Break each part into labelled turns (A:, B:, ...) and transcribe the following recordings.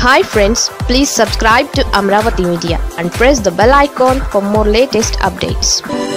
A: hi friends please subscribe to Amaravati media and press the bell icon for more latest updates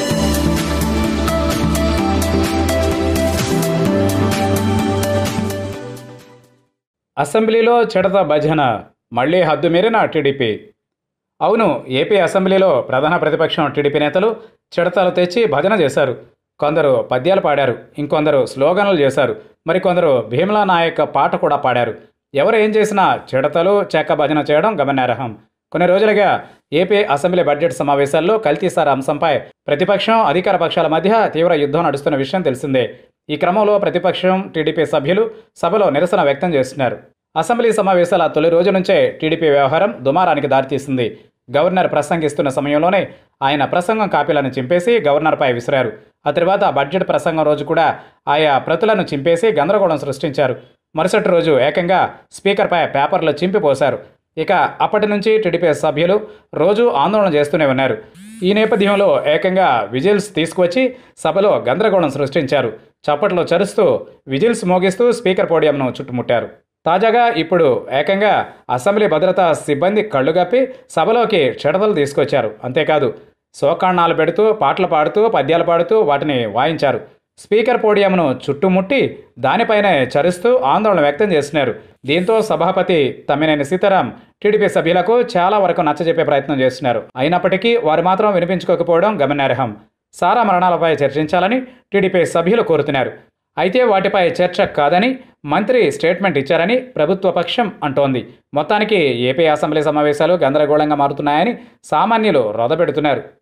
B: అసెంబ్లీలో చెడత భజన మళ్లీ హద్దు మీరిన టీడీపీ అవును ఏపీ అసెంబ్లీలో ప్రధాన ప్రతిపక్షం టీడీపీ నేతలు చెడతలు తెచ్చి భజన చేశారు కొందరు పద్యాలు పాడారు ఇంకొందరు స్లోగన్లు చేశారు మరికొందరు భీమలా నాయక్ పాట కూడా పాడారు ఎవరు ఏం చేసినా చెడతలు చెక్క భజన చేయడం గమనార్హం కొన్ని రోజులుగా ఏపీ అసెంబ్లీ బడ్జెట్ సమావేశాల్లో కల్తీసార అంశంపై ప్రతిపక్షం అధికార పక్షాల మధ్య తీవ్ర యుద్ధం నడుస్తున్న విషయం తెలిసిందే ఈ క్రమంలో ప్రతిపక్షం టీడీపీ సభ్యులు సభలో నిరసన వ్యక్తం చేస్తున్నారు అసెంబ్లీ సమావేశాల తొలి రోజు నుంచే టీడీపీ వ్యవహారం దుమారానికి దారితీసింది గవర్నర్ ప్రసంగిస్తున్న సమయంలోనే ఆయన ప్రసంగం కాపీలను చింపేసి గవర్నర్పై విసిరారు ఆ తర్వాత బడ్జెట్ ప్రసంగం రోజు కూడా ఆయా ప్రతులను చింపేసి గందరగోళం సృష్టించారు మరుసటి రోజు ఏకంగా స్పీకర్పై పేపర్లు చింపిపోశారు ఇక అప్పటి నుంచి టీడీపీ సభ్యులు రోజు ఆందోళన చేస్తూనే ఉన్నారు ఈ నేపథ్యంలో ఏకంగా విజిల్స్ తీసుకువచ్చి సభలో గందరగోళం సృష్టించారు చప్పట్లో చరుస్తూ విజిల్స్ మోగిస్తూ స్పీకర్ పోడియంను చుట్టుముట్టారు తాజాగా ఇప్పుడు ఏకంగా అసెంబ్లీ భద్రతా సిబ్బంది కళ్ళుగప్పి సభలోకి చెడతలు తీసుకొచ్చారు అంతేకాదు శోకాణాలు పెడుతూ పాటలు పాడుతూ పద్యాలు పాడుతూ వాటిని వాయించారు స్పీకర్ పోడియంను చుట్టుముట్టి దానిపైనే చరుస్తూ ఆందోళన వ్యక్తం చేస్తున్నారు దీంతో సభాపతి తమ్మినేని సీతారాం టీడీపీ సభ్యులకు చాలా వరకు నచ్చజెప్పే ప్రయత్నం చేస్తున్నారు అయినప్పటికీ వారు మాత్రం వినిపించుకోకపోవడం గమనార్హం సారా మరణాలపై చర్చించాలని టీడీపీ సభ్యులు కోరుతున్నారు అయితే వాటిపై చర్చ కాదని మంత్రి స్టేట్మెంట్ ఇచ్చారని ప్రభుత్వ పక్షం అంటోంది మొత్తానికి ఏపీ అసెంబ్లీ సమావేశాలు గందరగోళంగా మారుతున్నాయని సామాన్యులు రొదపెడుతున్నారు